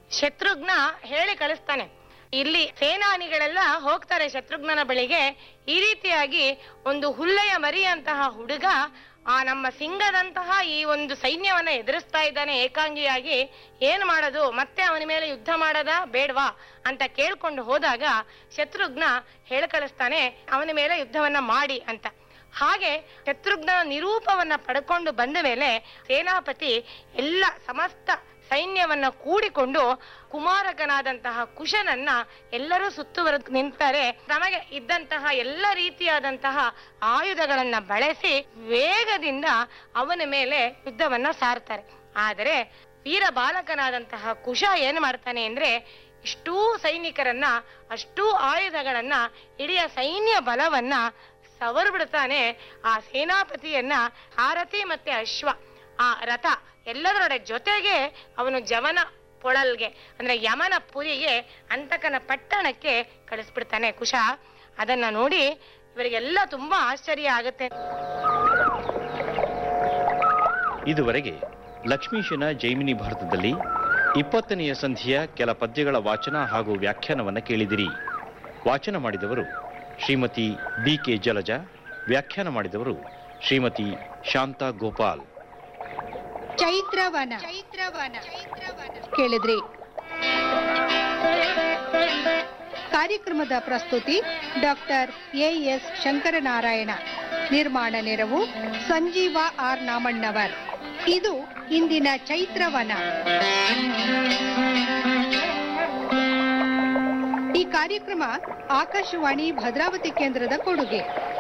ಶತ್ರುಘ್ನ ಹೇಳಿ ಕಳಿಸ್ತಾನೆ ಇಲ್ಲಿ ಸೇನಾನಿಗಳೆಲ್ಲ ಹೋಗ್ತಾರೆ ಶತ್ರುಘ್ನನ ಬಳಿಗೆ ಈ ರೀತಿಯಾಗಿ ಒಂದು ಹುಲ್ಲೆಯ ಮರಿಯಂತಹ ಹುಡುಗ ಆ ನಮ್ಮ ಸಿಂಗದಂತಹ ಈ ಒಂದು ಸೈನ್ಯವನ್ನ ಎದುರಿಸ್ತಾ ಇದ್ದಾನೆ ಏಕಾಂಗಿಯಾಗಿ ಏನ್ ಮಾಡೋದು ಮತ್ತೆ ಅವನ ಮೇಲೆ ಯುದ್ಧ ಮಾಡದ ಬೇಡ್ವಾ ಅಂತ ಕೇಳ್ಕೊಂಡು ಹೋದಾಗ ಶತ್ರುಘ್ನ ಹೇಳ ಕಳಿಸ್ತಾನೆ ಅವನ ಮೇಲೆ ಯುದ್ಧವನ್ನ ಮಾಡಿ ಅಂತ ಹಾಗೆ ಶತ್ರುಘ್ನ ನಿರೂಪವನ್ನ ಪಡ್ಕೊಂಡು ಬಂದ ಮೇಲೆ ಸೇನಾಪತಿ ಎಲ್ಲ ಸಮಸ್ತ ಸೈನ್ಯವನ್ನ ಕೂಡಿಕೊಂಡು ಕುಮಾರಕನಾದಂತಹ ಕುಶನನ್ನ ಎಲ್ಲರೂ ಸುತ್ತುವರೆದು ನಿಂತಾರೆ ತಮಗೆ ಇದ್ದಂತಹ ಎಲ್ಲ ರೀತಿಯಾದಂತಹ ಆಯುಧಗಳನ್ನ ಬಳಸಿ ವೇಗದಿಂದ ಅವನ ಮೇಲೆ ಯುದ್ಧವನ್ನ ಸಾರ್ತಾರೆ ಆದರೆ ವೀರ ಬಾಲಕನಾದಂತಹ ಕುಶ ಏನ್ ಮಾಡ್ತಾನೆ ಅಂದ್ರೆ ಇಷ್ಟೂ ಸೈನಿಕರನ್ನ ಅಷ್ಟೂ ಆಯುಧಗಳನ್ನ ಇಡೀ ಸೈನ್ಯ ಬಲವನ್ನ ಸವರ್ ಬಿಡ್ತಾನೆ ಆ ಸೇನಾಪತಿಯನ್ನ ಆರತಿ ಮತ್ತೆ ಅಶ್ವ ಆ ರಥ ಎಲ್ಲದರೊಡೆ ಜೊತೆಗೆ ಅವನು ಜವನ ಪೊಳಲ್ಗೆ ಅಂದ್ರೆ ಯಮನ ಪುರಿಗೆ ಅಂತಕನ ಪಟ್ಟಣಕ್ಕೆ ಕಳಿಸ್ಬಿಡ್ತಾನೆ ಕುಶ ಅದನ್ನ ನೋಡಿ ಇವರಿಗೆಲ್ಲ ತುಂಬಾ ಆಶ್ಚರ್ಯ ಆಗುತ್ತೆ ಇದುವರೆಗೆ ಲಕ್ಷ್ಮೀಶನ ಜೈಮಿನಿ ಭಾರತದಲ್ಲಿ ಇಪ್ಪತ್ತನೆಯ ಸಂಧಿಯ ಕೆಲ ಪದ್ಯಗಳ ವಾಚನ ಹಾಗೂ ವ್ಯಾಖ್ಯಾನವನ್ನು ಕೇಳಿದಿರಿ ವಾಚನ ಮಾಡಿದವರು ಶ್ರೀಮತಿ ಬಿ ಕೆ ಜಲಜ ವ್ಯಾಖ್ಯಾನ ಮಾಡಿದವರು ಶ್ರೀಮತಿ ಶಾಂತಾ ಗೋಪಾಲ್ ಚೈತ್ರವನ ಚೈತ್ರವನ ಕೇಳಿದ್ರಿ ಕಾರ್ಯಕ್ರಮದ ಪ್ರಸ್ತುತಿ ಡಾಕ್ಟರ್ ಎ ಎಸ್ ಶಂಕರನಾರಾಯಣ ನಿರ್ಮಾಣ ನೆರವು ಸಂಜೀವ ಆರ್ ನಾಮಣ್ಣವರ್ ಇದು ಇಂದಿನ ಚೈತ್ರವನ ಈ ಕಾರ್ಯಕ್ರಮ ಆಕಾಶವಾಣಿ ಭದ್ರಾವತಿ ಕೇಂದ್ರದ ಕೊಡುಗೆ